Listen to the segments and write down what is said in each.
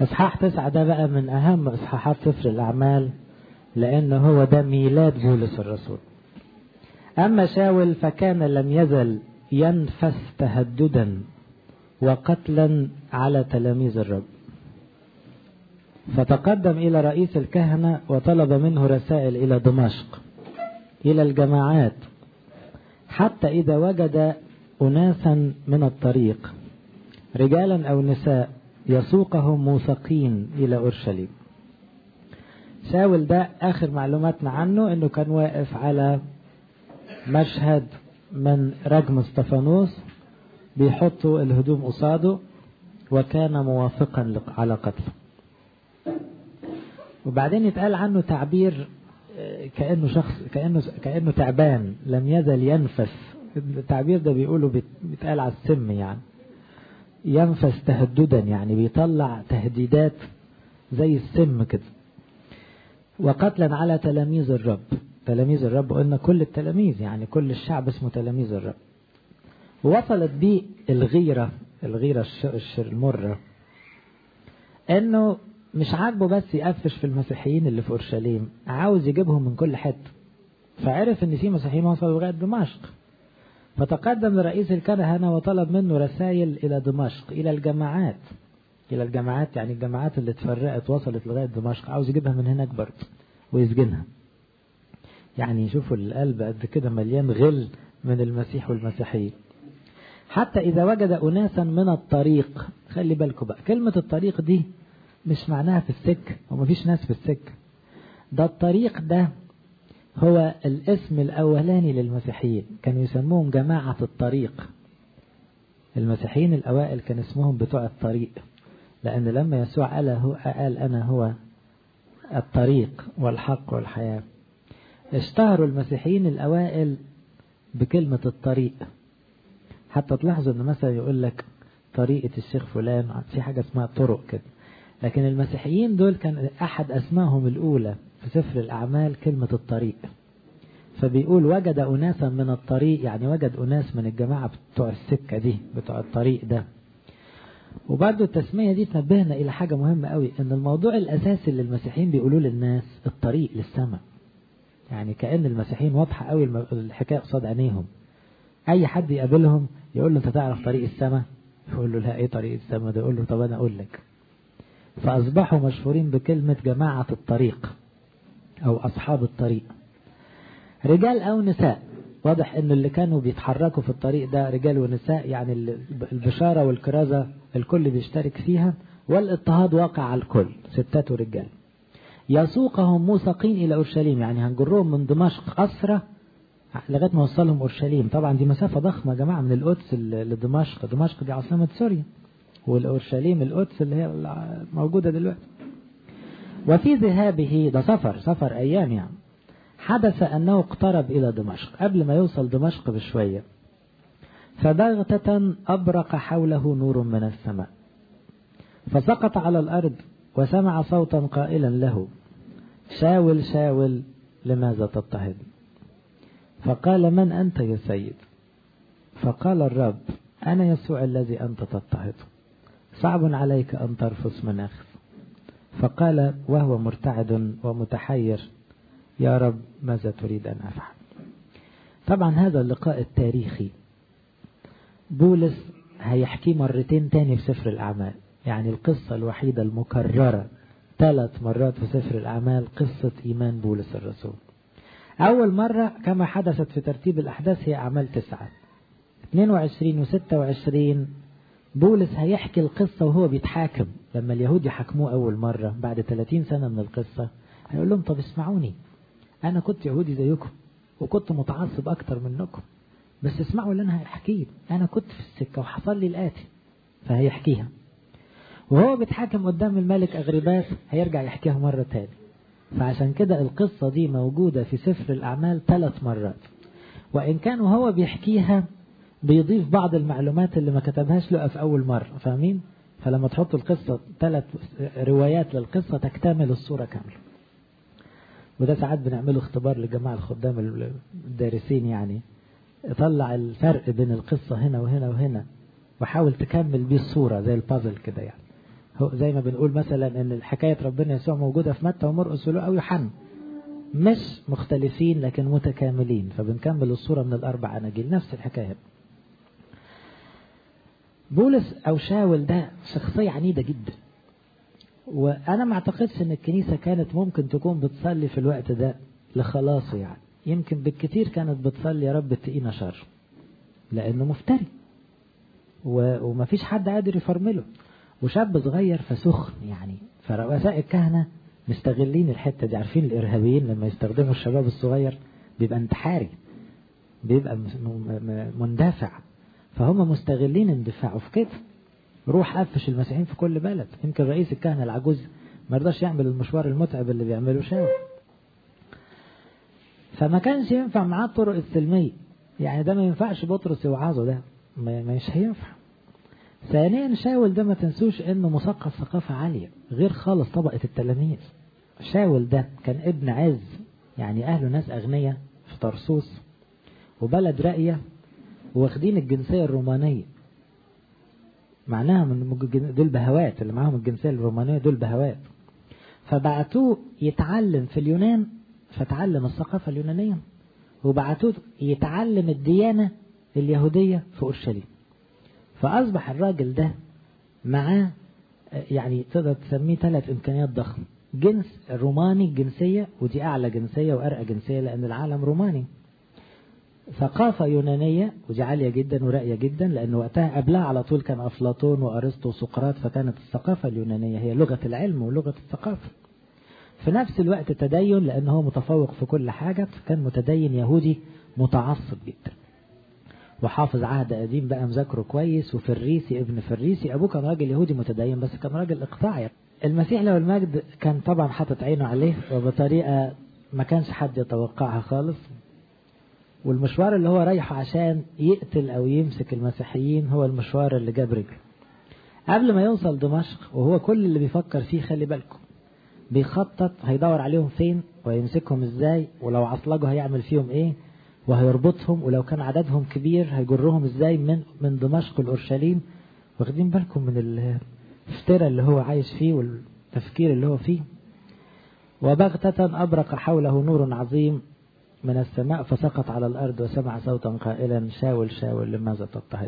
إصحاح تسعة ده بقى من أهم إصحاحات سفر الأعمال لأنه هو ده ميلاد بولس الرسول أما شاول فكان لم يزل ينفس تهددا وقتلا على تلاميذ الرب فتقدم إلى رئيس الكهنة وطلب منه رسائل إلى دمشق إلى الجماعات حتى إذا وجد أناسا من الطريق رجالا أو نساء يسوقهم موثقين إلى أورشليم شاول ده آخر معلوماتنا عنه أنه كان واقف على مشهد من رجم استفانوس بيحطوا الهدوم قصاده وكان موافقا على قتله وبعدين يتقال عنه تعبير كأنه شخص كأنه كأنه تعبان لم يزل ينفس التعبير ده بيقولوا بيتقال على السم يعني ينفس تهددا يعني بيطلع تهديدات زي السم كده وقتلا على تلاميذ الرب تلاميذ الرب قلنا كل التلاميذ يعني كل الشعب اسمه تلاميذ الرب وصلت بيه الغيرة الغيرة الشر المرة انه مش عاجبه بس يقفش في المسيحيين اللي في اورشليم عاوز يجيبهم من كل حته فعرف ان في مسيحيين وصلوا لغايه دمشق فتقدم لرئيس الكهنه وطلب منه رسائل الى دمشق الى الجماعات الى الجماعات يعني الجماعات اللي اتفرقت وصلت لغايه دمشق عاوز يجيبها من هناك برضه ويسجنها يعني شوفوا القلب قد كده مليان غل من المسيح والمسيحيين حتى إذا وجد أناسا من الطريق خلي بالكم بقى كلمة الطريق دي مش معناها في السكة ومفيش ناس في السكة ده الطريق ده هو الاسم الأولاني للمسيحيين كانوا يسموهم جماعة الطريق المسيحيين الأوائل كان اسمهم بتوع الطريق لأن لما يسوع قال, هو قال أنا هو الطريق والحق والحياة اشتهروا المسيحيين الأوائل بكلمة الطريق حتى تلاحظوا ان مثلا يقول لك طريقة الشيخ فلان في حاجة اسمها طرق كده لكن المسيحيين دول كان أحد أسمائهم الأولى في سفر الأعمال كلمة الطريق فبيقول وجد أناسا من الطريق يعني وجد أناس من الجماعة بتوع السكة دي بتوع الطريق ده وبرضه التسمية دي تنبهنا إلى حاجة مهمة قوي إن الموضوع الأساسي اللي المسيحيين بيقولوه للناس الطريق للسماء يعني كأن المسيحيين واضحة قوي الحكاية قصاد عينيهم أي حد يقابلهم يقول له أنت تعرف طريق السماء يقول له لا إيه طريق السماء ده يقول له طب أنا أقول لك فأصبحوا مشهورين بكلمة جماعة الطريق أو أصحاب الطريق رجال أو نساء واضح أن اللي كانوا بيتحركوا في الطريق ده رجال ونساء يعني البشارة والكرازة الكل بيشترك فيها والاضطهاد واقع على الكل ستات ورجال يسوقهم موثقين إلى أورشليم يعني هنجرهم من دمشق أسرة لغاية ما وصلهم أورشليم طبعا دي مسافة ضخمة يا جماعة من القدس لدمشق دمشق دي عاصمة سوريا والأورشليم القدس اللي هي موجودة دلوقتي وفي ذهابه ده سفر سفر أيام يعني حدث أنه اقترب إلى دمشق قبل ما يوصل دمشق بشوية فبغتة أبرق حوله نور من السماء فسقط على الأرض وسمع صوتا قائلا له شاول شاول لماذا تضطهد فقال من أنت يا سيد فقال الرب أنا يسوع الذي أنت تضطهده صعب عليك أن ترفس مناخ فقال وهو مرتعد ومتحير يا رب ماذا تريد أن أفعل طبعا هذا اللقاء التاريخي بولس هيحكي مرتين تاني في سفر الأعمال يعني القصة الوحيدة المكررة ثلاث مرات في سفر الأعمال قصة إيمان بولس الرسول أول مرة كما حدثت في ترتيب الأحداث هي أعمال تسعة 22 و 26 بولس هيحكي القصة وهو بيتحاكم لما اليهود يحاكموه أول مرة بعد 30 سنة من القصة هيقول لهم طب اسمعوني أنا كنت يهودي زيكم وكنت متعصب أكتر منكم بس اسمعوا اللي أنا هحكيه أنا كنت في السكة وحصل لي الآتي فهيحكيها وهو بيتحاكم قدام الملك أغرباس هيرجع يحكيها مرة تاني فعشان كده القصة دي موجودة في سفر الأعمال ثلاث مرات وإن كان وهو بيحكيها بيضيف بعض المعلومات اللي ما كتبهاش له في أول مرة فاهمين؟ فلما تحط القصة ثلاث روايات للقصة تكتمل الصورة كاملة وده ساعات بنعمله اختبار لجماعة الخدام الدارسين يعني طلع الفرق بين القصة هنا وهنا وهنا وحاول تكمل بيه الصورة زي البازل كده يعني هو زي ما بنقول مثلا ان حكاية ربنا يسوع موجودة في متى ومرقس ولوقا ويوحنا مش مختلفين لكن متكاملين فبنكمل الصورة من الأربع أناجيل نفس الحكاية بولس أو شاول ده شخصية عنيدة جدا وأنا ما أعتقدش أن الكنيسة كانت ممكن تكون بتصلي في الوقت ده لخلاصه يعني يمكن بالكثير كانت بتصلي يا رب اتقينا شر لأنه مفتري وما فيش حد قادر يفرمله وشاب صغير فسخن يعني فرؤساء الكهنة مستغلين الحتة دي عارفين الإرهابيين لما يستخدموا الشباب الصغير بيبقى انتحاري بيبقى مندفع فهم مستغلين اندفاعه في كده روح قفش المسيحيين في كل بلد يمكن رئيس الكهنة العجوز ما رضاش يعمل المشوار المتعب اللي بيعمله شاول فما كانش ينفع معاه الطرق السلمية يعني ده ما ينفعش بطرس يوعظه ده مش هينفع ثانيا شاول ده ما تنسوش انه مثقف ثقافة عالية غير خالص طبقة التلاميذ شاول ده كان ابن عز يعني اهله ناس اغنياء في طرسوس وبلد راقية واخدين الجنسية الرومانية معناها من دول بهوات اللي معاهم الجنسية الرومانية دول بهوات فبعتوه يتعلم في اليونان فتعلم الثقافة اليونانية وبعتوه يتعلم الديانة اليهودية في أورشليم فأصبح الراجل ده معاه يعني تقدر تسميه ثلاث إمكانيات ضخمة جنس روماني الجنسية ودي أعلى جنسية وأرقى جنسية لأن العالم روماني ثقافة يونانية ودي عالية جدا وراقية جدا لأن وقتها قبلها على طول كان أفلاطون وأرسطو وسقراط فكانت الثقافة اليونانية هي لغة العلم ولغة الثقافة في نفس الوقت تدين لأنه هو متفوق في كل حاجة كان متدين يهودي متعصب جدا وحافظ عهد قديم بقى مذاكره كويس وفريسي ابن فريسي أبوه كان راجل يهودي متدين بس كان راجل إقطاعي المسيح له المجد كان طبعا حاطط عينه عليه وبطريقة ما كانش حد يتوقعها خالص والمشوار اللي هو رايحه عشان يقتل أو يمسك المسيحيين هو المشوار اللي جاب رجله قبل ما يوصل دمشق وهو كل اللي بيفكر فيه خلي بالكم بيخطط هيدور عليهم فين ويمسكهم ازاي ولو عصلجوا هيعمل فيهم ايه وهيربطهم ولو كان عددهم كبير هيجرهم ازاي من من دمشق لاورشليم واخدين بالكم من الافتراء اللي هو عايش فيه والتفكير اللي هو فيه وبغتة أبرق حوله نور عظيم من السماء فسقط على الأرض وسمع صوتا قائلا شاول شاول لماذا تضطهد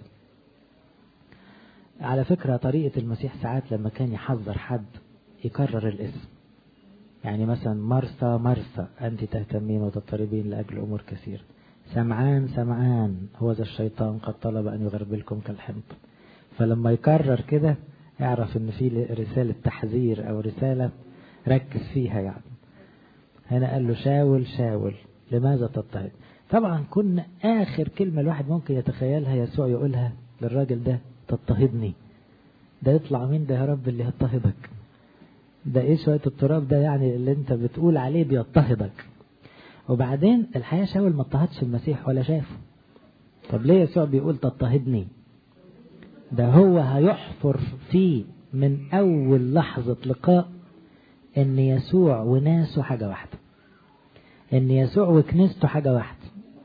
على فكرة طريقة المسيح ساعات لما كان يحذر حد يكرر الاسم يعني مثلا مرسى مرسى أنت تهتمين وتضطربين لأجل أمور كثيرة سمعان سمعان هو ذا الشيطان قد طلب أن يغربلكم كالحمض فلما يكرر كده يعرف ان في رسالة تحذير او رسالة ركز فيها يعني هنا قال له شاول شاول لماذا تضطهد طبعا كنا اخر كلمة الواحد ممكن يتخيلها يسوع يقولها للراجل ده تضطهدني ده يطلع مين ده يا رب اللي يضطهدك ده ايه شوية التراب ده يعني اللي انت بتقول عليه بيضطهدك وبعدين الحقيقة شاول ما اضطهدش المسيح ولا شافه طب ليه يسوع بيقول تضطهدني ده هو هيحفر فيه من أول لحظة لقاء إن يسوع وناسه حاجة واحدة إن يسوع وكنيسته حاجة واحدة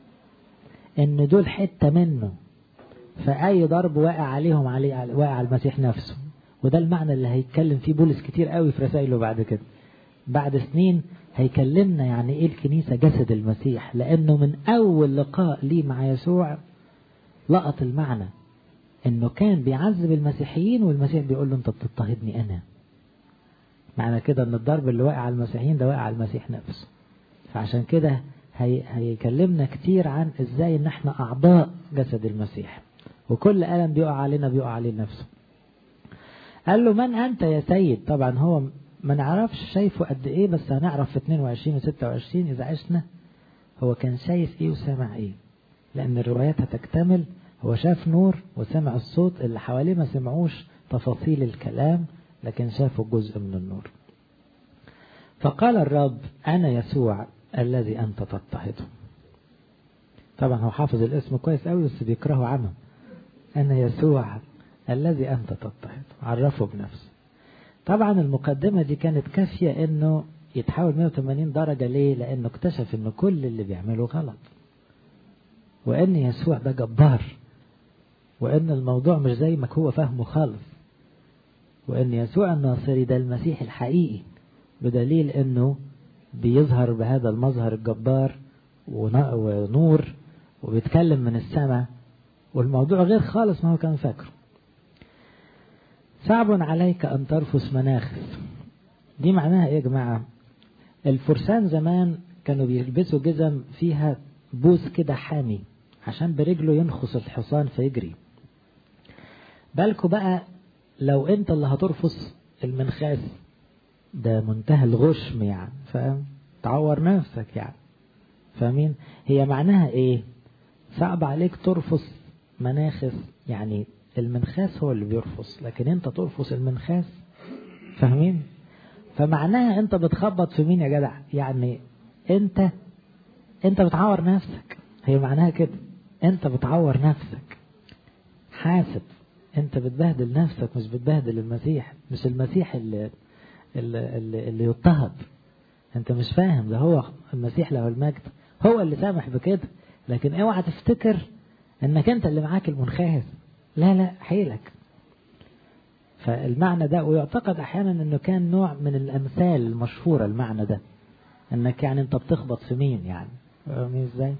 إن دول حتة منه فأي ضرب واقع عليهم عليه واقع على المسيح نفسه وده المعنى اللي هيتكلم فيه بولس كتير قوي في رسائله بعد كده بعد سنين هيكلمنا يعني ايه الكنيسة جسد المسيح لانه من اول لقاء ليه مع يسوع لقط المعنى انه كان بيعذب المسيحيين والمسيح بيقول له انت بتضطهدني انا معنى كده ان الضرب اللي واقع على المسيحيين ده واقع على المسيح نفسه فعشان كده هي هيكلمنا كتير عن ازاي ان احنا اعضاء جسد المسيح وكل ألم بيقع علينا بيقع عليه نفسه قال له من أنت يا سيد طبعا هو ما نعرفش شايفه قد ايه بس هنعرف في 22 و 26 اذا عشنا هو كان شايف ايه وسمع ايه لان الروايات هتكتمل هو شاف نور وسمع الصوت اللي حواليه ما سمعوش تفاصيل الكلام لكن شافوا جزء من النور فقال الرب أنا يسوع الذي أنت تضطهده طبعا هو حافظ الاسم كويس قوي بس بيكرهه عمى أنا يسوع الذي أنت تضطهده عرفه بنفسه طبعا المقدمة دي كانت كافية انه يتحول 180 درجة ليه لانه اكتشف انه كل اللي بيعمله غلط وان يسوع ده جبار وان الموضوع مش زي ما هو فاهمه خالص وان يسوع الناصري ده المسيح الحقيقي بدليل انه بيظهر بهذا المظهر الجبار ونور وبيتكلم من السماء والموضوع غير خالص ما هو كان فاكره صعب عليك أن ترفس مناخس دي معناها إيه يا جماعة الفرسان زمان كانوا بيلبسوا جزم فيها بوز كده حامي عشان برجله ينخص الحصان فيجري بالكوا بقى لو انت اللي هترفس المنخاس ده منتهى الغشم يعني فاهم تعور نفسك يعني فاهمين هي معناها ايه صعب عليك ترفس مناخس يعني المنخاس هو اللي بيرفس لكن انت ترفس المنخاس فاهمين فمعناها انت بتخبط في مين يا جدع يعني انت انت بتعور نفسك هي معناها كده انت بتعور نفسك حاسب انت بتبهدل نفسك مش بتبهدل المسيح مش المسيح اللي اللي, اللي, اللي يضطهد انت مش فاهم ده هو المسيح له المجد هو اللي سامح بكده لكن اوعى تفتكر انك انت اللي معاك المنخاس لا لا حيلك فالمعنى ده ويعتقد احيانا انه كان نوع من الامثال المشهوره المعنى ده انك يعني انت بتخبط في مين يعني فاهمين ازاي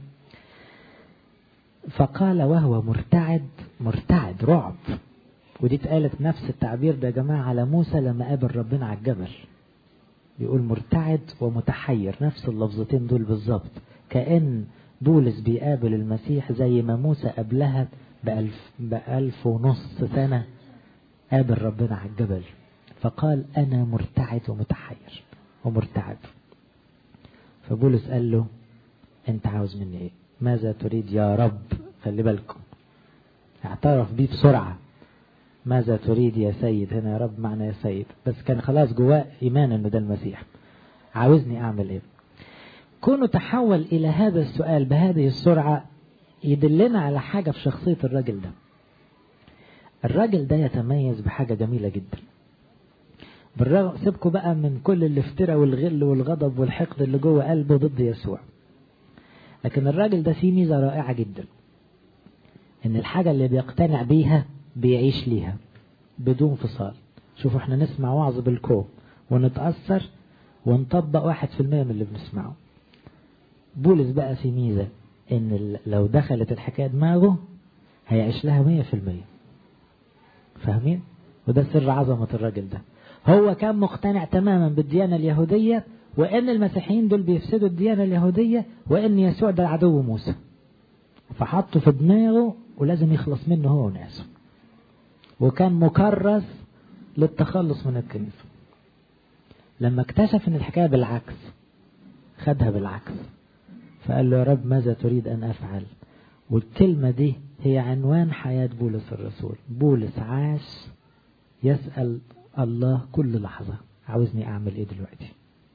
فقال وهو مرتعد مرتعد رعب ودي اتقالت نفس التعبير ده يا جماعه على موسى لما قابل ربنا على الجبل بيقول مرتعد ومتحير نفس اللفظتين دول بالظبط كأن بولس بيقابل المسيح زي ما موسى قبلها بألف, بألف ونص سنة قابل ربنا على الجبل فقال أنا مرتعد ومتحير ومرتعد فبولس قال له أنت عاوز مني إيه ماذا تريد يا رب خلي بالكم اعترف بيه بسرعة ماذا تريد يا سيد هنا يا رب معنى يا سيد بس كان خلاص جواه إيمان أنه ده المسيح عاوزني أعمل إيه كونه تحول إلى هذا السؤال بهذه السرعة يدلنا على حاجة في شخصية الراجل ده الراجل ده يتميز بحاجة جميلة جدا بالرغم سيبكوا بقى من كل الافتراء والغل والغضب والحقد اللي جوه قلبه ضد يسوع لكن الراجل ده فيه ميزة رائعة جدا ان الحاجة اللي بيقتنع بيها بيعيش ليها بدون فصال شوفوا احنا نسمع وعظ بالكو ونتأثر ونطبق واحد في المية من اللي بنسمعه بولس بقى في ميزة ان لو دخلت الحكاية دماغه هيعيش لها مية في المية فاهمين وده سر عظمة الراجل ده هو كان مقتنع تماما بالديانة اليهودية وان المسيحيين دول بيفسدوا الديانة اليهودية وان يسوع ده عدو موسى فحطه في دماغه ولازم يخلص منه هو وناسه وكان مكرس للتخلص من الكنيسة لما اكتشف ان الحكاية بالعكس خدها بالعكس فقال له يا رب ماذا تريد ان افعل والكلمة دي هي عنوان حياة بولس الرسول بولس عاش يسأل الله كل لحظة عاوزني اعمل ايه دلوقتي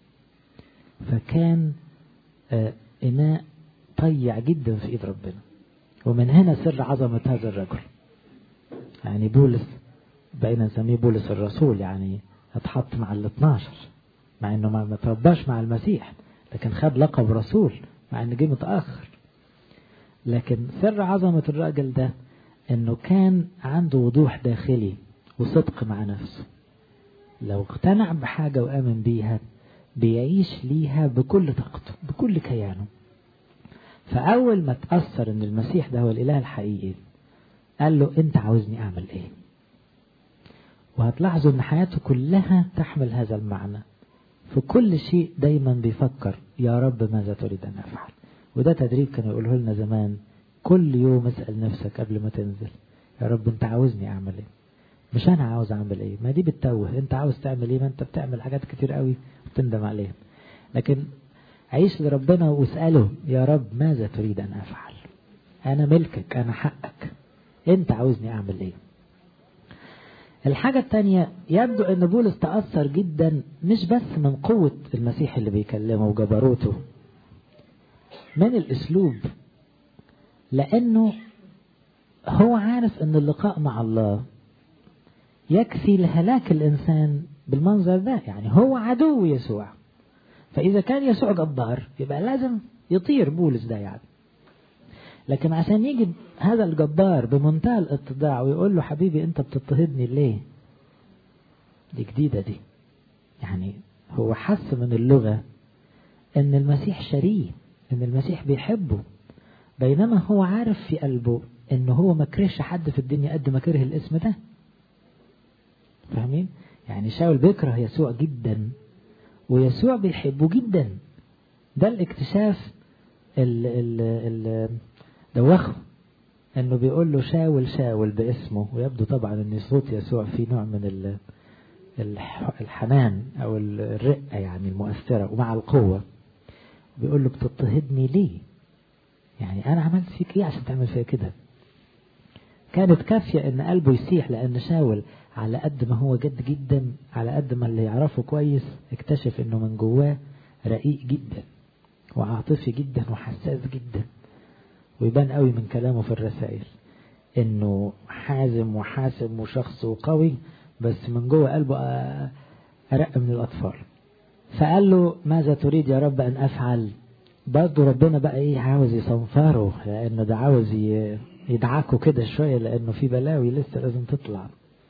فكان آه اناء طيع جدا في ايد ربنا ومن هنا سر عظمة هذا الرجل يعني بولس بقينا نسميه بولس الرسول يعني اتحط مع ال 12 مع انه ما ترباش مع المسيح لكن خد لقب رسول مع انه جه متاخر لكن سر عظمة الراجل ده انه كان عنده وضوح داخلي وصدق مع نفسه لو اقتنع بحاجة وآمن بيها بيعيش ليها بكل طاقته بكل كيانه فأول ما تأثر ان المسيح ده هو الإله الحقيقي قال له انت عاوزني اعمل ايه وهتلاحظوا ان حياته كلها تحمل هذا المعنى في كل شيء دايما بيفكر يا رب ماذا تريد ان افعل وده تدريب كانوا يقوله لنا زمان كل يوم اسأل نفسك قبل ما تنزل يا رب انت عاوزني اعمل ايه مش انا عاوز اعمل ايه ما دي بتتوه انت عاوز تعمل ايه ما انت بتعمل حاجات كتير قوي وتندم عليها لكن عيش لربنا واسأله يا رب ماذا تريد ان افعل انا ملكك انا حقك انت عاوزني اعمل ايه الحاجة التانية يبدو ان بولس تأثر جدا مش بس من قوة المسيح اللي بيكلمه وجبروته من الاسلوب لانه هو عارف ان اللقاء مع الله يكفي لهلاك الانسان بالمنظر ده يعني هو عدو يسوع فاذا كان يسوع جبار يبقى لازم يطير بولس ده يعني لكن عشان يجي هذا الجبار بمنتهى الاتضاع ويقول له حبيبي انت بتضطهدني ليه دي جديدة دي يعني هو حس من اللغة ان المسيح شريه ان المسيح بيحبه بينما هو عارف في قلبه ان هو ما كرهش حد في الدنيا قد ما كره الاسم ده فاهمين يعني شاول بيكره يسوع جدا ويسوع بيحبه جدا ده الاكتشاف ال ال ال دوخه انه بيقول له شاول شاول باسمه ويبدو طبعا ان صوت يسوع فيه نوع من ال الحنان او الرقة يعني المؤثرة ومع القوة بيقول له بتضطهدني ليه يعني انا عملت فيك ايه عشان تعمل فيا كده كانت كافية ان قلبه يسيح لان شاول على قد ما هو جد جدا على قد ما اللي يعرفه كويس اكتشف انه من جواه رقيق جدا وعاطفي جدا وحساس جدا ويبان قوي من كلامه في الرسائل انه حازم وحاسم وشخص وقوي بس من جوه قلبه أرق من الأطفال فقال له ماذا تريد يا رب أن أفعل برضه ربنا بقى إيه عاوز يصنفره لأنه ده عاوز يدعكه كده شوية لأنه في بلاوي لسه لازم تطلع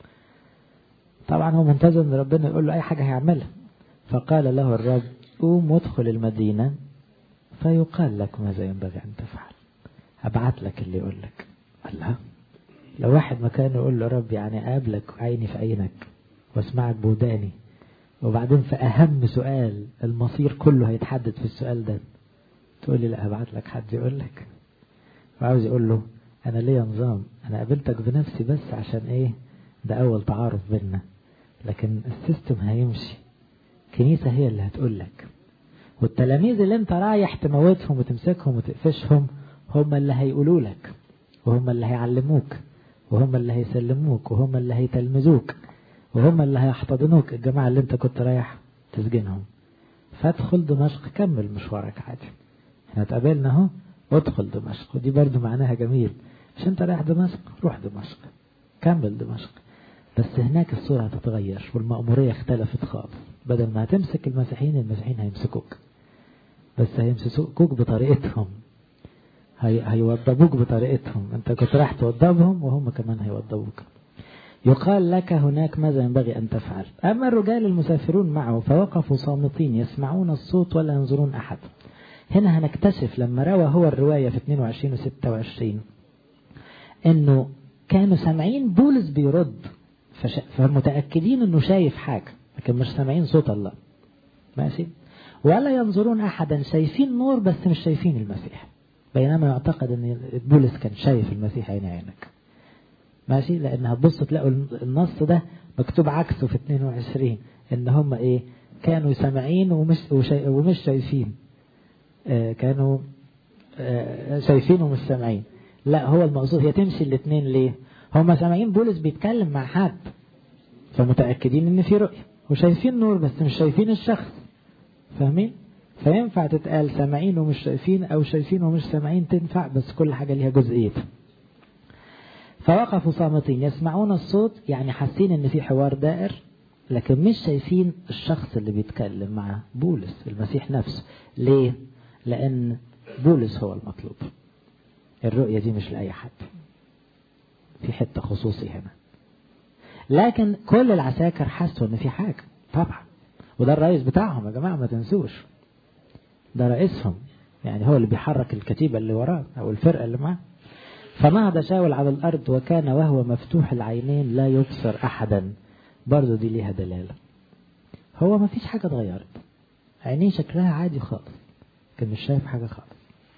طبعا هو منتظر ان ربنا يقول له اي حاجة هيعملها فقال له الرب قوم وادخل المدينة فيقال لك ماذا ينبغي ان تفعل ابعت لك اللي يقول لك الله لو واحد مكانه يقول له رب يعني اقابلك عيني في عينك واسمعك بوداني وبعدين في اهم سؤال المصير كله هيتحدد في السؤال ده تقول لي لا هبعت لك حد يقول لك وعاوز يقول له انا ليا نظام انا قابلتك بنفسي بس عشان ايه ده اول تعارف بينا لكن السيستم هيمشي كنيسة هي اللي هتقول لك والتلاميذ اللي انت رايح تموتهم وتمسكهم وتقفشهم هم اللي هيقولوا لك وهم اللي هيعلموك وهم اللي هيسلموك وهم اللي هيتلمذوك وهم اللي هيحتضنوك الجماعة اللي انت كنت رايح تسجنهم فادخل دمشق كمل مشوارك عادي احنا اتقابلنا اهو ادخل دمشق ودي برضو معناها جميل مش انت رايح دمشق روح دمشق كمل دمشق بس هناك الصورة هتتغير والمأمورية اختلفت خالص بدل ما هتمسك المسيحيين المسيحيين هيمسكوك بس هيمسكوك بطريقتهم هي... هيوضبوك بطريقتهم انت كنت راح توضبهم وهم كمان هيوضبوك يقال لك هناك ماذا ينبغي أن تفعل أما الرجال المسافرون معه فوقفوا صامتين يسمعون الصوت ولا ينظرون أحد هنا هنكتشف لما روى هو الرواية في 22 و 26 انه كانوا سامعين بولس بيرد فش... فمتأكدين انه شايف حاجة لكن مش سامعين صوت الله ماشي ولا ينظرون احدا شايفين نور بس مش شايفين المسيح بينما يعتقد ان بولس كان شايف المسيح عين عينك ماشي لان هتبص تلاقوا النص ده مكتوب عكسه في 22 ان هم ايه كانوا سامعين ومش وشي... ومش شايفين آه كانوا آه شايفين ومش سامعين لا هو المقصود هي تمشي الاثنين ليه هم سامعين بولس بيتكلم مع حد فمتأكدين ان في رؤية وشايفين نور بس مش شايفين الشخص فاهمين فينفع تتقال سامعين ومش شايفين او شايفين ومش سامعين تنفع بس كل حاجة ليها جزئية فوقفوا صامتين يسمعون الصوت يعني حاسين ان في حوار دائر لكن مش شايفين الشخص اللي بيتكلم مع بولس المسيح نفسه ليه لان بولس هو المطلوب الرؤية دي مش لأي حد في حتة خصوصي هنا لكن كل العساكر حسوا ان في حاجة طبعا وده الرئيس بتاعهم يا جماعة ما تنسوش ده رئيسهم يعني هو اللي بيحرك الكتيبة اللي وراه او الفرقة اللي معاه فنهض شاول على الارض وكان وهو مفتوح العينين لا يبصر احدا برضه دي ليها دلالة هو ما فيش حاجة اتغيرت عينيه شكلها عادي خالص كان مش شايف حاجة خالص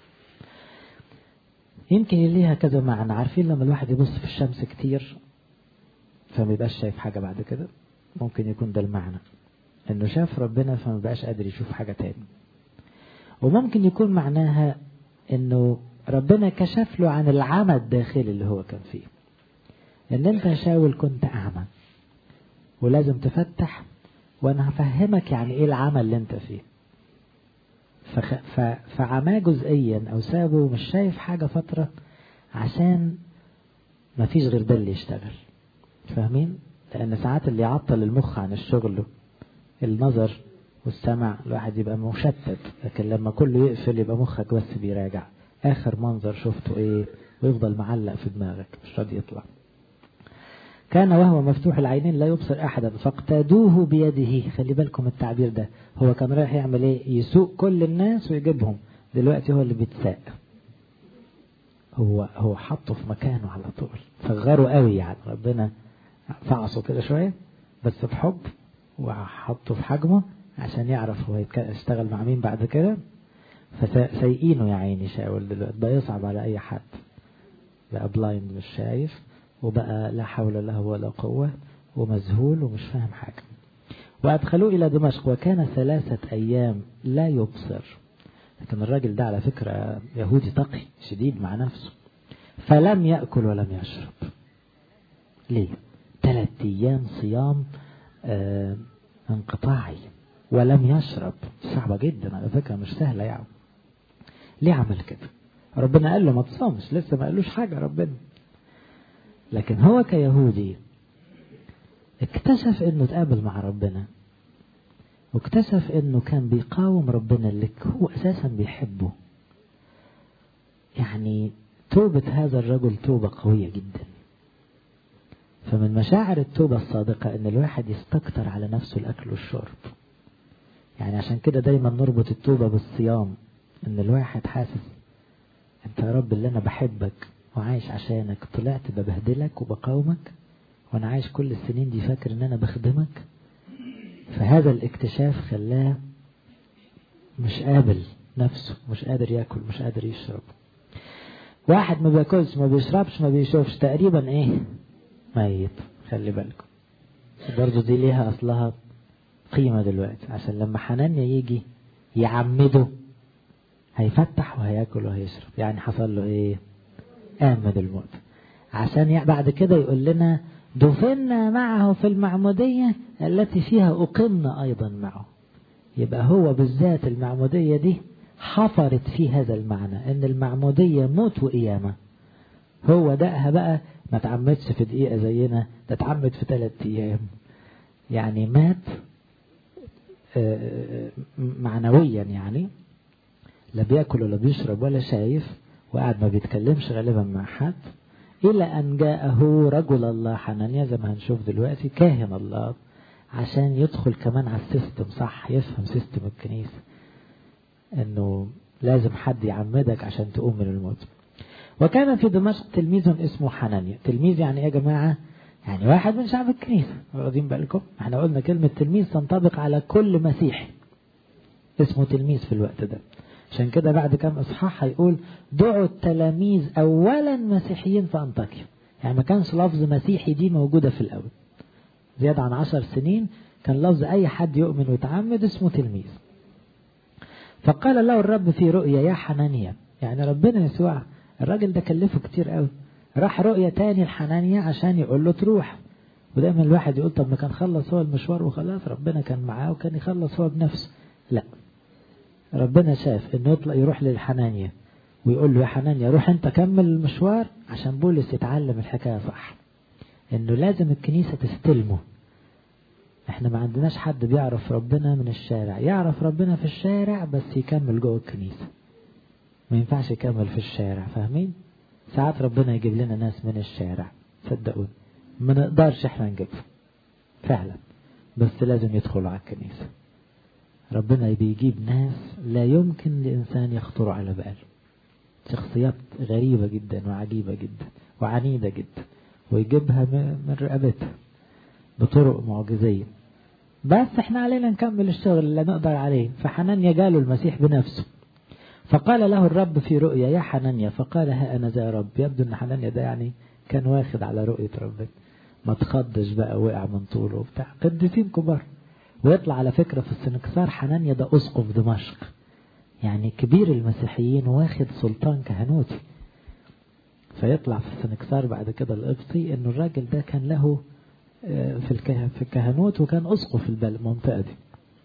يمكن ليها كذا معنى عارفين لما الواحد يبص في الشمس كتير فما يبقاش شايف حاجة بعد كده ممكن يكون ده المعنى انه شاف ربنا فما بقاش قادر يشوف حاجة تاني وممكن يكون معناها انه ربنا كشف له عن العمى الداخلي اللي هو كان فيه ان انت شاول كنت اعمى ولازم تفتح وانا هفهمك يعني ايه العمى اللي انت فيه فخ... ف... فعماه جزئيا او سابه مش شايف حاجة فترة عشان ما فيش غير ده اللي يشتغل فاهمين لان ساعات اللي يعطل المخ عن الشغل النظر والسمع الواحد يبقى مشتت لكن لما كله يقفل يبقى مخك بس بيراجع اخر منظر شفته ايه ويفضل معلق في دماغك مش راضي يطلع كان وهو مفتوح العينين لا يبصر أحدا فاقتادوه بيده خلي بالكم التعبير ده هو كان رايح يعمل ايه يسوق كل الناس ويجيبهم دلوقتي هو اللي بيتساق هو هو حطه في مكانه على طول صغره قوي يعني ربنا فعصه كده شوية بس بحب وحطه في حجمه عشان يعرف هو يشتغل مع مين بعد كده فسيئينه يا عيني شاول دلوقتي بقى يصعب على أي حد بقى بلايند مش شايف وبقى لا حول له ولا قوة ومذهول ومش فاهم حاجة وأدخلوه إلى دمشق وكان ثلاثة أيام لا يبصر لكن الراجل ده على فكرة يهودي تقي شديد مع نفسه فلم يأكل ولم يشرب ليه ثلاث أيام صيام آه انقطاعي ولم يشرب صعبة جدا على فكرة مش سهلة يعني ليه عمل كده ربنا قال له ما تصومش لسه ما قالوش حاجة ربنا لكن هو كيهودي اكتشف انه تقابل مع ربنا واكتشف انه كان بيقاوم ربنا اللي هو اساسا بيحبه يعني توبة هذا الرجل توبة قوية جدا فمن مشاعر التوبة الصادقة ان الواحد يستكتر على نفسه الاكل والشرب يعني عشان كده دايما نربط التوبة بالصيام ان الواحد حاسس انت يا رب اللي انا بحبك وعايش عشانك طلعت ببهدلك وبقاومك وانا عايش كل السنين دي فاكر ان انا بخدمك فهذا الاكتشاف خلاه مش قابل نفسه مش قادر ياكل مش قادر يشرب واحد ما بياكلش ما بيشربش ما بيشوفش تقريبا ايه ميت خلي بالكم برضه دي ليها اصلها قيمة دلوقتي عشان لما حنانيا يجي يعمده هيفتح وهياكل وهيشرب يعني حصل له ايه آمد الموت عشان بعد كده يقول لنا دفنا معه في المعمودية التي فيها أقمنا أيضا معه يبقى هو بالذات المعمودية دي حفرت في هذا المعنى ان المعمودية موت وقيامة هو دقها بقى ما تعمدش في دقيقة زينا ده اتعمد في ثلاث ايام يعني مات معنويا يعني لا بياكل ولا بيشرب ولا شايف وقاعد ما بيتكلمش غالبا مع حد إلى أن جاءه رجل الله حنانيا زي ما هنشوف دلوقتي كاهن الله عشان يدخل كمان على السيستم صح يفهم سيستم الكنيسة انه لازم حد يعمدك عشان تقوم من الموت وكان في دمشق تلميذ اسمه حنانيا تلميذ يعني ايه يا جماعة يعني واحد من شعب الكنيسة واخدين بالكم احنا قلنا كلمة تلميذ تنطبق على كل مسيحي اسمه تلميذ في الوقت ده عشان كده بعد كام اصحاح هيقول دعوا التلاميذ اولا مسيحيين في انطاكيا يعني ما كانش لفظ مسيحي دي موجودة في الاول زيادة عن عشر سنين كان لفظ اي حد يؤمن ويتعمد اسمه تلميذ فقال له الرب في رؤيا يا حنانيا يعني ربنا يسوع الراجل ده كلفه كتير قوي راح رؤيا تاني لحنانيا عشان يقول له تروح ودايما الواحد يقول طب ما كان خلص هو المشوار وخلاص ربنا كان معاه وكان يخلص هو بنفسه لا ربنا شاف انه يطلع يروح للحنانيا ويقول له يا حنانيا روح انت كمل المشوار عشان بولس يتعلم الحكاية صح انه لازم الكنيسة تستلمه احنا ما عندناش حد بيعرف ربنا من الشارع يعرف ربنا في الشارع بس يكمل جوه الكنيسة ما ينفعش يكمل في الشارع فاهمين ساعات ربنا يجيب لنا ناس من الشارع صدقوني ما نقدرش احنا نجيبهم فعلا بس لازم يدخلوا على الكنيسة ربنا بيجيب ناس لا يمكن لإنسان يخطر على باله شخصيات غريبة جدا وعجيبة جدا وعنيدة جدا ويجيبها من رقبتها بطرق معجزية بس احنا علينا نكمل الشغل اللي نقدر عليه فحنانيا جاله المسيح بنفسه فقال له الرب في رؤيا يا حنانيا فقال ها أنا ذا رب يبدو أن حنانيا ده يعني كان واخد على رؤية ربنا ما تخضش بقى وقع من طوله وبتاع قديسين كبار ويطلع على فكرة في السنكسار حنانيا ده أسقف دمشق يعني كبير المسيحيين واخد سلطان كهنوتي فيطلع في السنكسار بعد كده القبطي انه الراجل ده كان له في في الكهنوت وكان أسقف المنطقة دي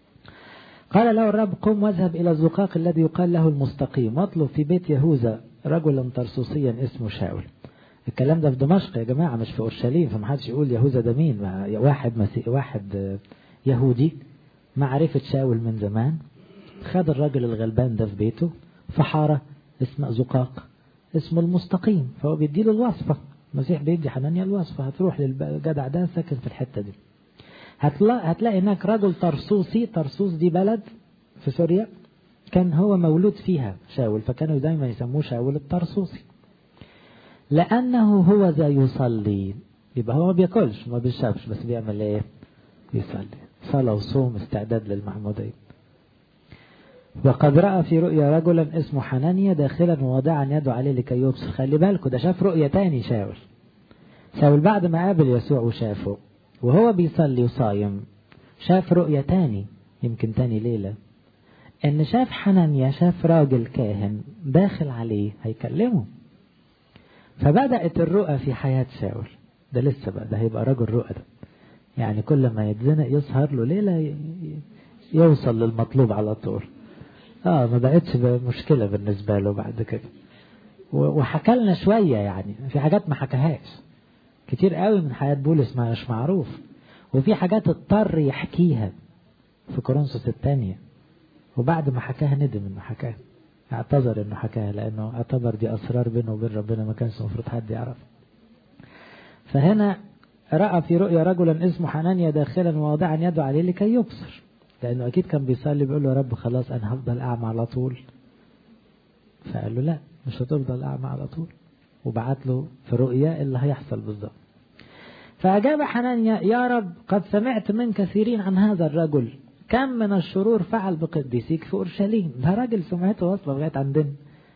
قال له الرب قم واذهب إلى الزقاق الذي يقال له المستقيم واطلب في بيت يهوذا رجلا ترسوسيا اسمه شاول الكلام ده في دمشق يا جماعة مش في أورشليم فمحدش يقول يهوذا ده مين واحد مسيح واحد يهودي معرفة شاول من زمان خد الراجل الغلبان ده في بيته في حارة اسمها زقاق اسمه المستقيم فهو بيديله الوصفة المسيح بيدي حنانيا الوصفة هتروح للجدع ده ساكن في الحتة دي هتلاقي, هتلاقي هناك رجل طرسوسي طرسوس دي بلد في سوريا كان هو مولود فيها شاول فكانوا دايما يسموه شاول الطرسوسي لأنه هو ذا يصلي يبقى هو ما بياكلش ما بيشربش بس بيعمل ايه يصلي صلاة وصوم استعداد للمعمودية وقد رأى في رؤيا رجلا اسمه حنانيا داخلا وواضعا يده عليه لكي يبصر خلي بالكوا ده شاف رؤيا تاني شاول شاول بعد ما قابل يسوع وشافه وهو بيصلي وصايم شاف رؤيا تاني يمكن تاني ليلة ان شاف حنانيا شاف راجل كاهن داخل عليه هيكلمه فبدأت الرؤى في حياة شاول ده لسه بقى ده هيبقى رجل رؤى ده يعني كل ما يتزنق يسهر له ليلة يوصل للمطلوب على طول اه ما بقتش مشكلة بالنسبة له بعد كده وحكى لنا شوية يعني في حاجات ما حكاهاش كتير قوي من حياة بولس ما مش معروف وفي حاجات اضطر يحكيها في كورنثوس الثانية وبعد ما حكاها ندم انه حكاها اعتذر انه حكاها لانه اعتبر دي اسرار بينه وبين ربنا ما كانش المفروض حد يعرف فهنا رأى في رؤيا رجلا اسمه حنانيا داخلا واضعا يده عليه لكي يبصر لأنه أكيد كان بيصلي بيقول له يا رب خلاص أنا هفضل أعمى على طول فقال له لا مش هتفضل أعمى على طول وبعت له في رؤيا اللي هيحصل بالظبط فأجاب حنانيا يا رب قد سمعت من كثيرين عن هذا الرجل كم من الشرور فعل بقديسيك في أورشليم ده راجل سمعته واصلة لغاية عندنا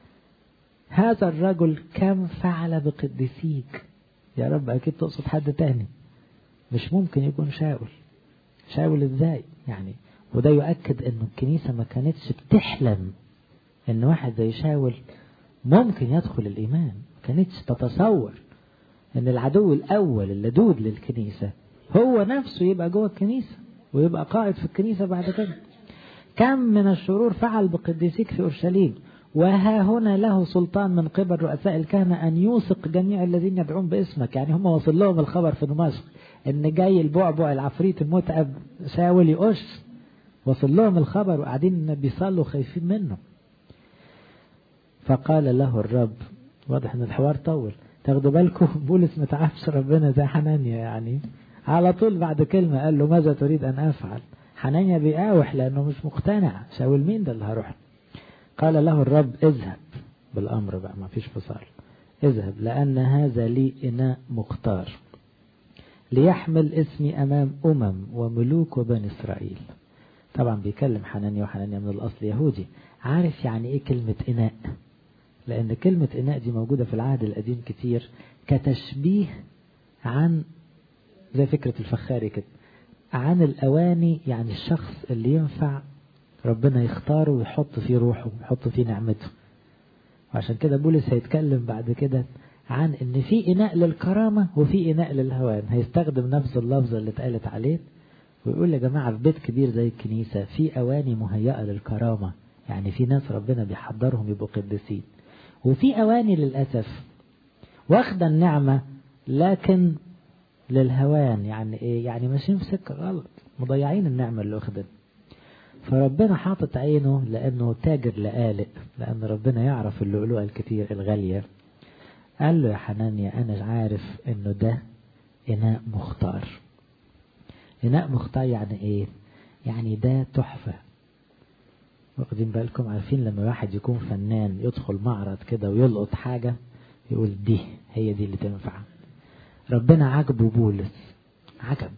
هذا الرجل كم فعل بقديسيك يا رب أكيد تقصد حد تاني مش ممكن يكون شاول شاول ازاي يعني وده يؤكد انه الكنيسة ما كانتش بتحلم ان واحد زي شاول ممكن يدخل الايمان ما كانتش تتصور ان العدو الاول اللدود للكنيسة هو نفسه يبقى جوه الكنيسة ويبقى قائد في الكنيسة بعد كده كم من الشرور فعل بقديسيك في اورشليم وها هنا له سلطان من قبل رؤساء الكهنة أن يوثق جميع الذين يدعون باسمك يعني هم وصل لهم الخبر في دمشق إن جاي البعبع العفريت المتعب شاول يقش وصل لهم الخبر وقاعدين بيصلوا خايفين منه فقال له الرب واضح ان الحوار طول تاخدوا بالكم بولس ما تعرفش ربنا زي حنانيا يعني على طول بعد كلمة قال له ماذا تريد أن أفعل حنانيا بيقاوح لأنه مش مقتنع شاول مين ده اللي هروح قال له الرب اذهب بالأمر بقى ما فيش فصال اذهب لأن هذا لي إناء مختار ليحمل اسمي أمام أمم وملوك وبني إسرائيل طبعا بيكلم حنانيا وحنانيا من الأصل يهودي عارف يعني إيه كلمة إناء لأن كلمة إناء دي موجودة في العهد القديم كتير كتشبيه عن زي فكرة الفخاري كده عن الأواني يعني الشخص اللي ينفع ربنا يختاره ويحط فيه روحه ويحط فيه نعمته وعشان كده بولس هيتكلم بعد كده عن ان في اناء للكرامة وفي اناء للهوان هيستخدم نفس اللفظة اللي اتقالت عليه ويقول يا جماعة في بيت كبير زي الكنيسة في اواني مهيئة للكرامة يعني في ناس ربنا بيحضرهم يبقوا قديسين وفي اواني للأسف واخدة النعمة لكن للهوان يعني ايه يعني ماشيين في سكة غلط مضيعين النعمة اللي واخدها فربنا حاطط عينه لأنه تاجر لآلئ لأن ربنا يعرف اللؤلؤة الكتير الغالية قال له يا حنانيا أنا عارف إنه ده إناء مختار إناء مختار يعني إيه؟ يعني ده تحفة واخدين بالكم عارفين لما واحد يكون فنان يدخل معرض كده ويلقط حاجة يقول دي هي دي اللي تنفع ربنا عجبه بولس عجب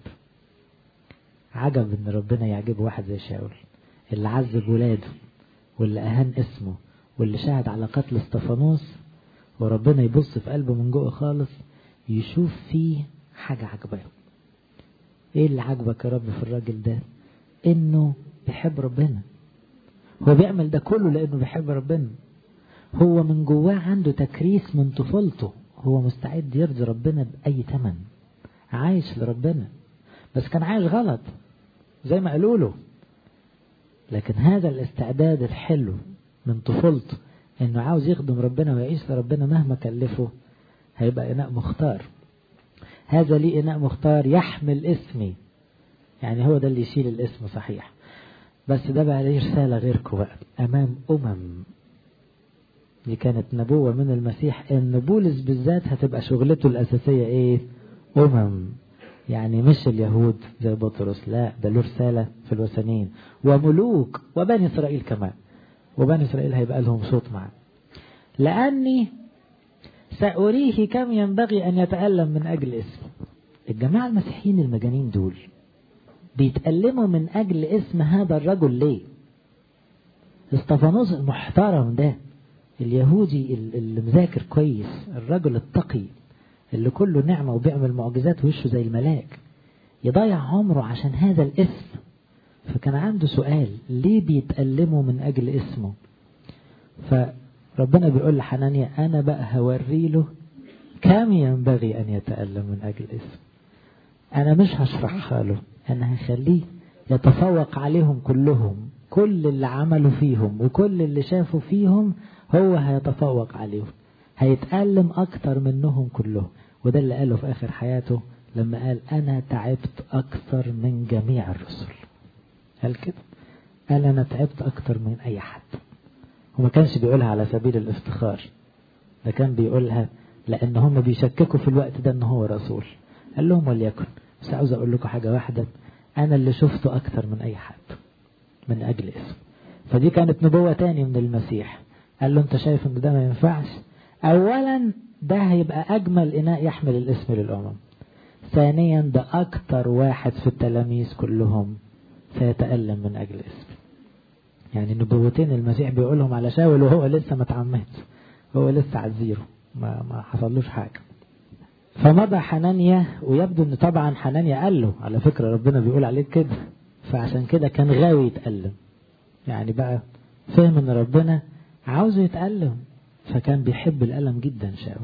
عجب ان ربنا يعجب واحد زي شاول اللي عذب ولاده واللي اهان اسمه واللي شاهد على قتل استفانوس وربنا يبص في قلبه من جوه خالص يشوف فيه حاجة عجباه ايه اللي عجبك يا رب في الراجل ده انه بيحب ربنا هو بيعمل ده كله لانه بيحب ربنا هو من جواه عنده تكريس من طفولته هو مستعد يرضي ربنا بأي تمن عايش لربنا بس كان عايش غلط زي ما قالوا له لكن هذا الاستعداد الحلو من طفولته انه عاوز يخدم ربنا ويعيش لربنا مهما كلفه هيبقى اناء مختار هذا لي اناء مختار يحمل اسمي يعني هو ده اللي يشيل الاسم صحيح بس ده بقى ليه رسالة غيركم بقى امام امم دي كانت نبوة من المسيح ان بولس بالذات هتبقى شغلته الاساسية ايه امم يعني مش اليهود زي بطرس لا ده له رسالة في الوثنيين وملوك وبني اسرائيل كمان وبني اسرائيل هيبقى لهم صوت معاه لاني سأريه كم ينبغي ان يتألم من اجل اسمه الجماعة المسيحيين المجانين دول بيتألموا من اجل اسم هذا الرجل ليه استفانوس المحترم ده اليهودي اللي مذاكر كويس الرجل التقي اللي كله نعمة وبيعمل معجزات وشه زي الملاك يضيع عمره عشان هذا الاسم فكان عنده سؤال ليه بيتألموا من أجل اسمه فربنا بيقول لحنانيا أنا بقى هوري له كم ينبغي أن يتألم من أجل اسم أنا مش هشرحها له أنا هخليه يتفوق عليهم كلهم كل اللي عملوا فيهم وكل اللي شافوا فيهم هو هيتفوق عليهم هيتألم أكتر منهم كلهم وده اللي قاله في آخر حياته لما قال أنا تعبت أكثر من جميع الرسل قال كده قال أنا تعبت أكتر من أي حد وما كانش بيقولها على سبيل الافتخار ده كان بيقولها لأن هم بيشككوا في الوقت ده أن هو رسول قال لهم وليكن بس عاوز أقول لكم حاجة واحدة أنا اللي شفته أكتر من أي حد من أجل اسم فدي كانت نبوة تاني من المسيح قال له أنت شايف أن ده ما ينفعش أولا ده هيبقى أجمل إناء يحمل الاسم للأمم ثانيا ده أكتر واحد في التلاميذ كلهم سيتألم من أجل اسم يعني نبوتين المسيح بيقولهم على شاول وهو لسه ما اتعمدش هو لسه على الزيرو ما, ما حصلوش حاجة فمضى حنانيا ويبدو ان طبعا حنانيا قال له على فكرة ربنا بيقول عليك كده فعشان كده كان غاوي يتألم يعني بقى فهم ان ربنا عاوزه يتألم فكان بيحب الألم جدا شاول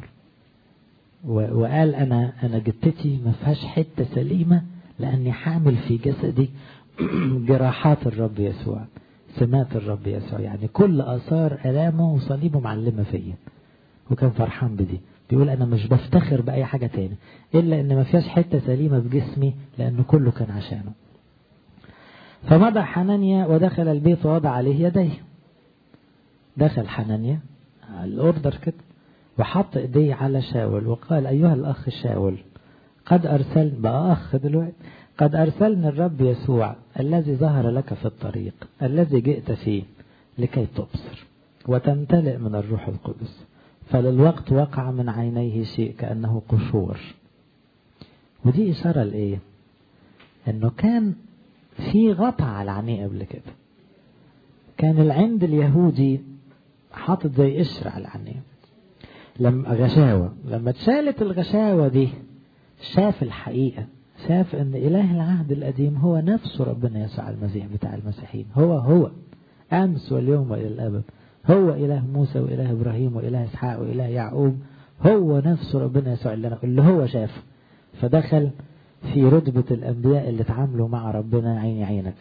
وقال أنا أنا جتتي ما فيهاش حتة سليمة لأني حامل في جسدي جراحات الرب يسوع سمات الرب يسوع يعني كل آثار آلامه وصليبه معلمة فيا وكان فرحان بدي بيقول أنا مش بفتخر بأي حاجة تاني إلا إن ما فيهاش حتة سليمة في جسمي لأنه كله كان عشانه فمضى حنانيا ودخل البيت ووضع عليه يديه دخل حنانيا الأوردر كده وحط ايديه على شاول وقال أيها الأخ شاول قد أرسل بقى أخ دلوقتي قد أرسلني الرب يسوع الذي ظهر لك في الطريق الذي جئت فيه لكي تبصر وتمتلئ من الروح القدس فللوقت وقع من عينيه شيء كأنه قشور ودي إشارة لإيه إنه كان في غطا على عينيه قبل كده كان العند اليهودي حاطط زي قشر على عينيه لما غشاوة لما اتشالت الغشاوة دي شاف الحقيقة شاف ان اله العهد القديم هو نفسه ربنا يسوع المسيح بتاع المسيحيين هو هو امس واليوم والى الابد هو اله موسى واله ابراهيم واله اسحاق واله يعقوب هو نفسه ربنا يسوع اللي, اللي هو شافه فدخل في رتبة الانبياء اللي اتعاملوا مع ربنا عيني عينك